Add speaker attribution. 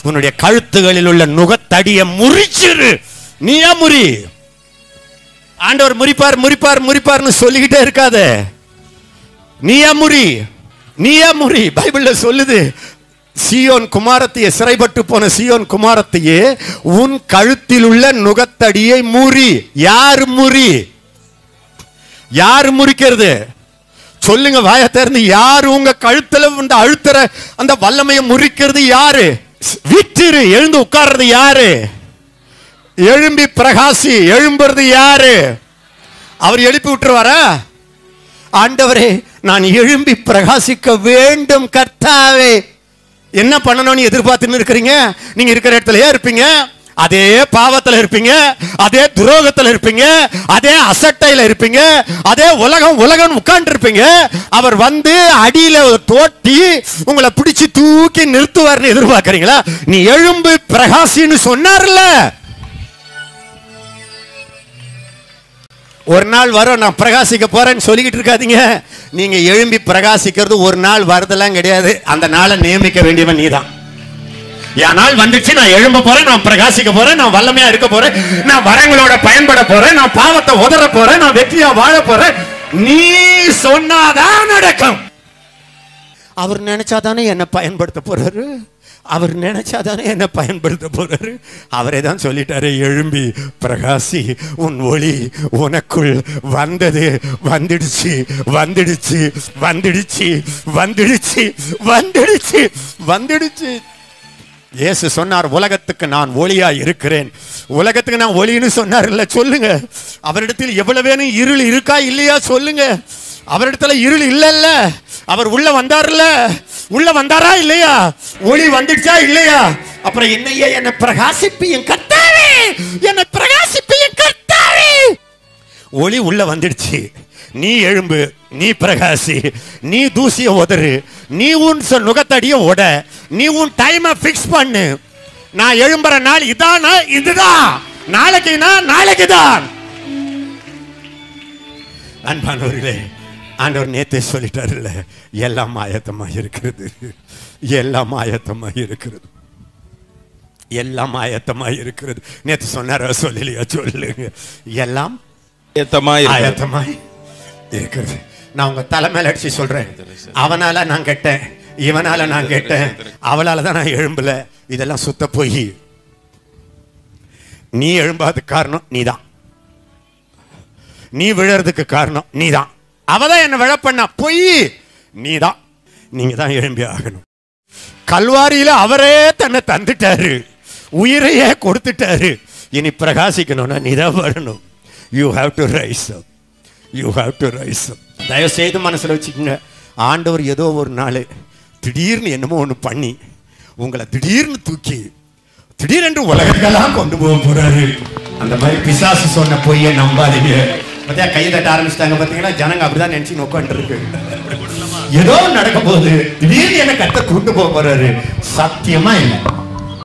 Speaker 1: உன்னுடைய கழுத்துகளில் உள்ள நுகத்தடிய முறிச்சிரு நீயா முறி ஆண்டவர் முறிப்பார் முறிப்பார் முறிப்பார்னு சொல்லிக்கிட்டே இருக்காத நீயா முறி நீயா முறி பைபிள்ல சொல்லுது சியோன் குமாரத்தையே சிறைப்பட்டு போன சியோன் குமாரத்தையே உன் கழுத்தில் உள்ள நுகத்தடியை முறி யார் முறி யார் முறிக்கிறது சொல்லுங்க வாய திறந்து யாரு உங்க கழுத்துல இந்த அழுத்துற அந்த வல்லமையை முறிக்கிறது யாரு விட்டிரு எழுந்து உட்கார்றது யாரு எழும்பி பிரகாசி எழும்புறது யாரு அவர் எழுப்பி விட்டுருவாரா ஆண்டவரே நான் எழும்பி பிரகாசிக்க வேண்டும் கர்த்தாவே என்ன பண்ணணும்னு எதிர்பார்த்துன்னு இருக்கிறீங்க நீங்க இருக்கிற இடத்துலயே இருப்பீங்க அதே பாவத்துல இருப்பீங்க அதே துரோகத்துல இருப்பீங்க அதே அசட்டையில இருப்பீங்க அதே உலகம் உலகம் உட்கார்ந்து இருப்பீங்க அவர் வந்து அடியில தோட்டி உங்களை பிடிச்சு தூக்கி நிறுத்துவார்னு எதிர்பார்க்கறீங்களா நீ எழும்பு பிரகாசின்னு சொன்னார்ல ஒரு நாள் வரும் நான் பிரகாசிக்க போறேன்னு சொல்லிக்கிட்டு இருக்காதீங்க நீங்க எழும்பி பிரகாசிக்கிறது ஒரு நாள் வரதெல்லாம் கிடையாது அந்த நாளை நியமிக்க வேண்டியவன் நீதான் என் நாள் வந்துச்சு நான் எழும்ப போறேன் நான் பிரகாசிக்க போறேன் நான் வல்லமையா இருக்க போறேன் நான் வரங்களோட பயன்பட போறேன் நான் பாவத்தை உதற போறேன் நான் வெற்றியா வாழ போறேன் நீ சொன்னாதான் நடக்கும் அவர் நினைச்சாதானே என்ன பயன்படுத்த போறாரு அவர் நினைச்சாதானே என்ன பயன்படுத்த போறாரு அவரே தான் சொல்லிட்டாரு எழும்பி பிரகாசி உன் ஒளி உனக்குள் வந்தது வந்துடுச்சு வந்துடுச்சு வந்துடுச்சு வந்துடுச்சு வந்துடுச்சு வந்துடுச்சு இயேசு சொன்னார் உலகத்துக்கு நான் ஒளியா இருக்கிறேன் உலகத்துக்கு நான் ஒளின்னு சொன்னார் இல்ல சொல்லுங்க அவரிடத்தில் எவ்வளவேனும் இருள் இருக்கா இல்லையா சொல்லுங்க அவரிடத்துல இருள் இல்லல்ல அவர் உள்ள வந்தார்ல உள்ள வந்தாரா இல்லையா ஒளி வந்துடுச்சா இல்லையா அப்புறம் என்னையே என்ன பிரகாசிப்பு என் கர்த்தாவே என்ன பிரகாசிப்பு என் கர்த்தாவே ஒளி உள்ள வந்துடுச்சு நீ எழும்பு நீ பிரகாசி நீ தூசிய உதறு நீ உன் சொ- நுகத்தடிய உட நீ உன் டைமை ஃபிக்ஸ் பண்ணு நான் எழும்புற நாள் இதானா இதுதான் நாளைக்குனா நாளைக்கு தான் அன்பானவர்களே ஆண்டவர் நேத்தே சொல்லிட்டாருல்ல எல்லாம் ஆயத்தமா இருக்கிறது எல்லாம் ஆயத்தமா இருக்கிறது எல்லாம் ஆயத்தமா இருக்கிறது நேத்து சொன்னாரா சொல்லலையா சொல்லுங்க எல்லாம்
Speaker 2: ஆயத்தமாய் இருக்கிறது.
Speaker 1: ஆயத்தமாய் இருக்கிறது நான் உங்க தலைமையில அடிச்சு சொல்றேன் அவனால நான் கெட்டேன் இவனால நான் கெட்டேன் அவளால தான் நான் எழும்பல இதெல்லாம் சுத்த போய் நீ எழும்பாத காரணம் நீதான் நீ விழறதுக்கு காரணம் நீதான் அவதான் என்ன விழ பண்ணா பொய் நீதான் நீங்க தான் எழும்பி ஆகணும் கல்வாரியில அவரே தன்னை தந்துட்டாரு உயிரையே கொடுத்துட்டாரு இனி பிரகாசிக்கணும்னா நீதான் வரணும் you have to rise you have to rise தயவு செய்து மனசுல வச்சுக்கோங்க ஆண்டவர் ஏதோ ஒரு நாள் திடீர்னு என்னமோ ஒன்று பண்ணி உங்களை திடீர்னு தூக்கி திடீரென்று உலகத்துக்கெல்லாம் கொண்டு போக போறாரு அந்த மாதிரி பிசாசு சொன்ன பொய்யை நம்பாதீங்க பார்த்தியா கை தட்ட ஆரம்பிச்சிட்டாங்க பார்த்தீங்கன்னா ஜனங்க அப்படிதான் நினைச்சு உட்காந்துருக்கு ஏதோ நடக்க போகுது திடீர்னு என்ன கத்த கொண்டு போக போறாரு சத்தியமா இல்லை